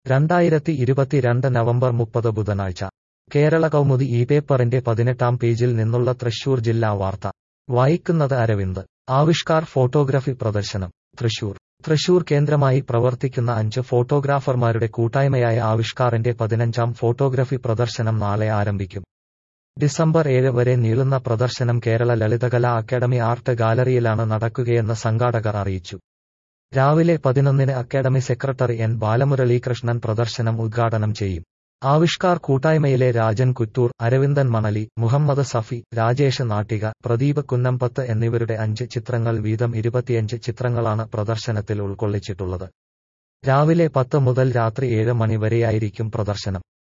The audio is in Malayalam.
രണ്ടായിരത്തി ഇരുപത്തിരണ്ട് നവംബർ മുപ്പത് ബുധനാഴ്ച കേരള കൗമുദി ഈ പേപ്പറിന്റെ പതിനെട്ടാം പേജിൽ നിന്നുള്ള തൃശൂർ ജില്ലാ വാർത്ത വായിക്കുന്നത് അരവിന്ദ് ആവിഷ്കാർ ഫോട്ടോഗ്രഫി പ്രദർശനം തൃശൂർ തൃശൂർ കേന്ദ്രമായി പ്രവർത്തിക്കുന്ന അഞ്ച് ഫോട്ടോഗ്രാഫർമാരുടെ കൂട്ടായ്മയായ ആവിഷ്കാറിന്റെ പതിനഞ്ചാം ഫോട്ടോഗ്രഫി പ്രദർശനം നാളെ ആരംഭിക്കും ഡിസംബർ ഏഴ് വരെ നീളുന്ന പ്രദർശനം കേരള ലളിതകലാ അക്കാദമി ആർട്ട് ഗാലറിയിലാണ് നടക്കുകയെന്ന് സംഘാടകർ അറിയിച്ചു രാവിലെ പതിനൊന്നിന് അക്കാദമി സെക്രട്ടറി എൻ ബാലമുരളീകൃഷ്ണൻ പ്രദർശനം ഉദ്ഘാടനം ചെയ്യും ആവിഷ്കാർ കൂട്ടായ്മയിലെ രാജൻ കുറ്റൂർ അരവിന്ദൻ മണലി മുഹമ്മദ് സഫി രാജേഷ് നാട്ടിക പ്രദീപ് കുന്നമ്പത്ത് എന്നിവരുടെ അഞ്ച് ചിത്രങ്ങൾ വീതം ഇരുപത്തിയഞ്ച് ചിത്രങ്ങളാണ് പ്രദർശനത്തിൽ ഉൾക്കൊള്ളിച്ചിട്ടുള്ളത് രാവിലെ പത്ത് മുതൽ രാത്രി ഏഴ് മണി വരെയായിരിക്കും പ്രദർശനം